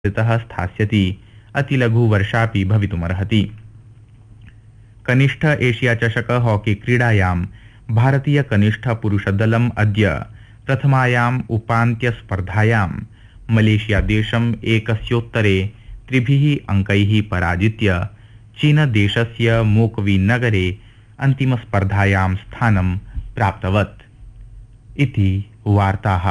ऋतः स्थास्यति अतिलघुवर्षापि भवितुमर्हति कनिष्ठ एशिया चषक हॉकी क्रीडायां भारतीयकनिष्ठपुरुषदलम् अद्य प्रथमायाम् उपान्त्यस्पर्धायां मलेशियादेशम् एकस्योत्तरे त्रिभिः अङ्कैः पराजित्य चीनदेशस्य मोकवी नगरे अन्तिमस्पर्धायां स्थानं प्राप्तवत् इति वार्ताः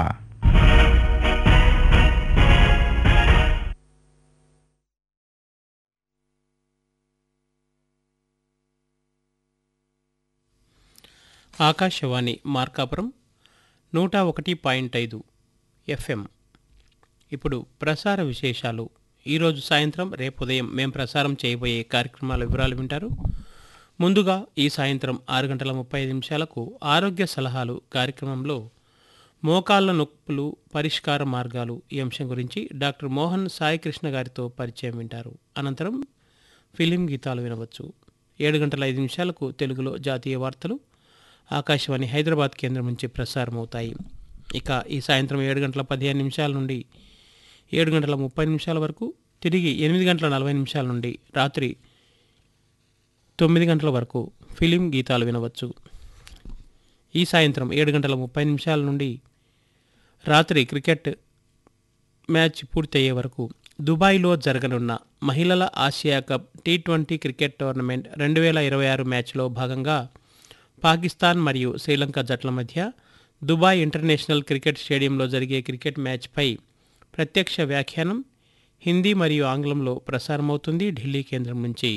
ఆకాశవాణి మార్కాపురం నూట ఒకటి పాయింట్ ఐదు ఎఫ్ఎం ఇప్పుడు ప్రసార విశేషాలు ఈరోజు సాయంత్రం రేపు ఉదయం మేము ప్రసారం చేయబోయే కార్యక్రమాల వివరాలు వింటారు ముందుగా ఈ సాయంత్రం ఆరు గంటల ముప్పై ఐదు నిమిషాలకు ఆరోగ్య సలహాలు కార్యక్రమంలో మోకాళ్ళ నొప్పులు పరిష్కార మార్గాలు ఈ అంశం గురించి డాక్టర్ మోహన్ సాయికృష్ణ గారితో పరిచయం వింటారు అనంతరం ఫిలిం గీతాలు వినవచ్చు ఏడు గంటల ఐదు నిమిషాలకు తెలుగులో జాతీయ వార్తలు ఆకాశవాణి హైదరాబాద్ కేంద్రం నుంచి ప్రసారం అవుతాయి ఇక ఈ సాయంత్రం ఏడు గంటల పదిహేను నిమిషాల నుండి ఏడు గంటల ముప్పై నిమిషాల వరకు తిరిగి ఎనిమిది గంటల నలభై నిమిషాల నుండి రాత్రి తొమ్మిది గంటల వరకు ఫిలిం గీతాలు వినవచ్చు ఈ సాయంత్రం ఏడు గంటల ముప్పై నిమిషాల నుండి రాత్రి క్రికెట్ మ్యాచ్ పూర్తయ్యే వరకు దుబాయ్లో జరగనున్న మహిళల Asia cup T twenty cricket tournament రెండు వేల ఇరవై ఆరు మ్యాచ్లో భాగంగా పాకిస్తాన్ మరియు శ్రీలంక జట్ల మధ్య దుబాయ్ ఇంటర్నేషనల్ క్రికెట్ స్టేడియంలో జరిగే క్రికెట్ మ్యాచ్పై ప్రత్యక్ష వ్యాఖ్యానం హిందీ మరియు ఆంగ్లంలో ప్రసారమవుతుంది ఢిల్లీ కేంద్రం నుంచి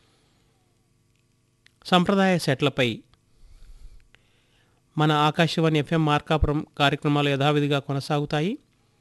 సంప్రదాయ సెట్లపై మన ఆకాశవాణి ఎఫ్ఎం మార్కాపురం కార్యక్రమాలు యథావిధిగా కొనసాగుతాయి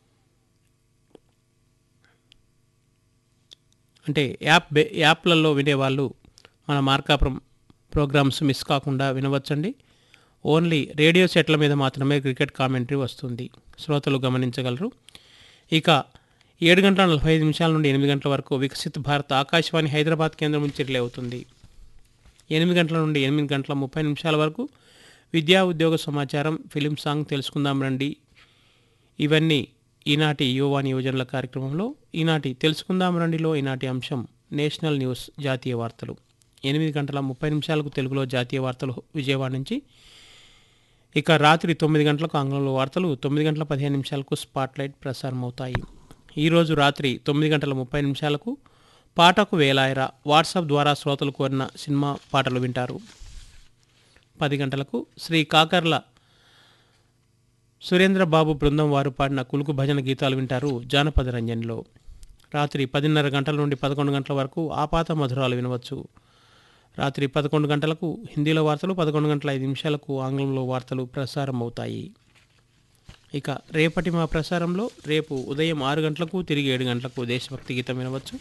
అంటే యాప్ బే యాప్లలో వినేవాళ్ళు మన మార్కాపురం ప్రోగ్రామ్స్ మిస్ కాకుండా వినవచ్చండి ఓన్లీ రేడియో సెట్ల మీద మాత్రమే క్రికెట్ కామెంటరీ వస్తుంది శ్రోతలు గమనించగలరు ఇక ఏడు గంటల నలభై ఐదు నిమిషాల నుండి ఎనిమిది గంటల వరకు వికసిత్ భారత్ ఆకాశవాణి హైదరాబాద్ కేంద్రం నుంచి రిలే అవుతుంది ఎనిమిది గంటల నుండి ఎనిమిది గంటల ముప్పై నిమిషాల వరకు విద్యా ఉద్యోగ సమాచారం ఫిలిం సాంగ్ తెలుసుకుందాం రండి ఇవన్నీ ఈనాటి యువవాణి యువజనుల కార్యక్రమంలో ఈనాటి తెలుసుకుందాం రండిలో ఈనాటి అంశం నేషనల్ న్యూస్ జాతీయ వార్తలు ఎనిమిది గంటల ముప్పై నిమిషాలకు తెలుగులో జాతీయ వార్తలు విజయవాడ నుంచి ఇక రాత్రి తొమ్మిది గంటలకు ఆంగ్లంలో వార్తలు తొమ్మిది గంటల పదిహేను నిమిషాలకు స్పాట్లైట్ ప్రసారం అవుతాయి ఈరోజు రాత్రి తొమ్మిది గంటల ముప్పై నిమిషాలకు పాటకు వేలాయరా వాట్సాప్ ద్వారా శ్రోతలు కోరిన సినిమా పాటలు వింటారు పది గంటలకు శ్రీ కాకర్ల సురేంద్ర బాబు బృందం వారు పాడిన కులుకు భజన గీతాలు వింటారు జానపద రంజన్లో రాత్రి పదిన్నర గంటల నుండి పదకొండు గంటల వరకు ఆపాత మధురాలు వినవచ్చు రాత్రి పదకొండు గంటలకు హిందీలో వార్తలు పదకొండు గంటల ఐదు నిమిషాలకు ఆంగ్లంలో వార్తలు ప్రసారం అవుతాయి ఇక రేపటి మా ప్రసారంలో రేపు ఉదయం ఆరు గంటలకు తిరిగి ఏడు గంటలకు దేశభక్తి గీతం వినవచ్చు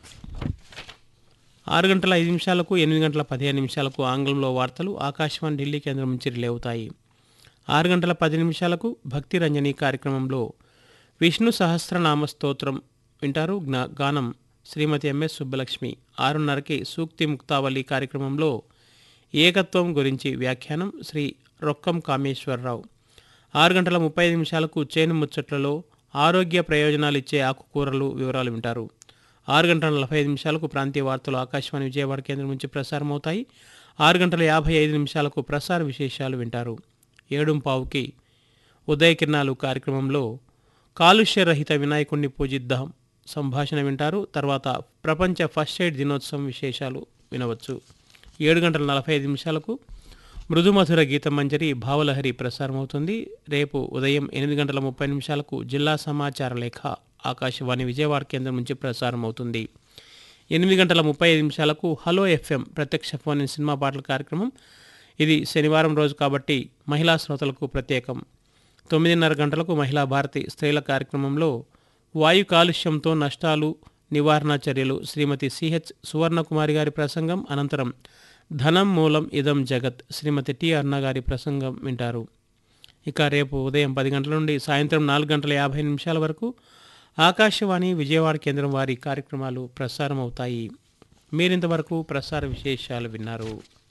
ఆరు గంటల ఐదు నిమిషాలకు ఎనిమిది గంటల పదిహేను నిమిషాలకు ఆంగ్లంలో వార్తలు ఆకాశవాణి ఢిల్లీ కేంద్రం నుంచి రిలే అవుతాయి ఆరు గంటల పది నిమిషాలకు భక్తి రంజని కార్యక్రమంలో విష్ణు సహస్రనామ స్తోత్రం వింటారు జ్ఞా గానం శ్రీమతి ఎంఎస్ సుబ్బలక్ష్మి ఆరున్నరకి సూక్తి ముక్తావళి కార్యక్రమంలో ఏకత్వం గురించి వ్యాఖ్యానం శ్రీ రొక్కం కామేశ్వరరావు ఆరు గంటల ముప్పై ఐదు నిమిషాలకు చేను ముచ్చట్లలో ఆరోగ్య ప్రయోజనాలు ఇచ్చే ఆకుకూరలు వివరాలు వింటారు ఆరు గంటల నలభై ఐదు నిమిషాలకు ప్రాంతీయ వార్తలు ఆకాశవాణి విజయవాడ కేంద్రం నుంచి ప్రసారం అవుతాయి ఆరు గంటల యాభై ఐదు నిమిషాలకు ప్రసార విశేషాలు వింటారు ఏడుంపావుకి ఉదయ కిరణాలు కార్యక్రమంలో కాలుష్య రహిత వినాయకుడిని పూజిద్దాం సంభాషణ వింటారు తర్వాత ప్రపంచ ఫస్ట్ ఎయిడ్ దినోత్సవం విశేషాలు వినవచ్చు ఏడు గంటల నలభై ఐదు నిమిషాలకు మృదుమధుర గీతమంజరి భావలహరి ప్రసారం అవుతుంది రేపు ఉదయం ఎనిమిది గంటల ముప్పై నిమిషాలకు జిల్లా సమాచార లేఖ ఆకాశవాణి విజయవాడ కేంద్రం నుంచి ప్రసారం అవుతుంది ఎనిమిది గంటల ముప్పై ఐదు నిమిషాలకు హలో ఎఫ్ఎం ప్రత్యక్ష ఫోన్ ఇన్ సినిమా పాటల కార్యక్రమం ఇది శనివారం రోజు కాబట్టి మహిళా శ్రోతలకు ప్రత్యేకం తొమ్మిదిన్నర గంటలకు మహిళా భారతి స్త్రీల కార్యక్రమంలో వాయు కాలుష్యంతో నష్టాలు నివారణ చర్యలు శ్రీమతి సిహెచ్ సువర్ణకుమారి గారి ప్రసంగం అనంతరం ధనం మూలం ఇదం జగత్ శ్రీమతి టి అరుణ గారి ప్రసంగం వింటారు ఇక రేపు ఉదయం పది గంటల నుండి సాయంత్రం నాలుగు గంటల యాభై నిమిషాల వరకు ఆకాశవాణి విజయవాడ కేంద్రం వారి కార్యక్రమాలు ప్రసారం అవుతాయి మీరింతవరకు ప్రసార విశేషాలు విన్నారు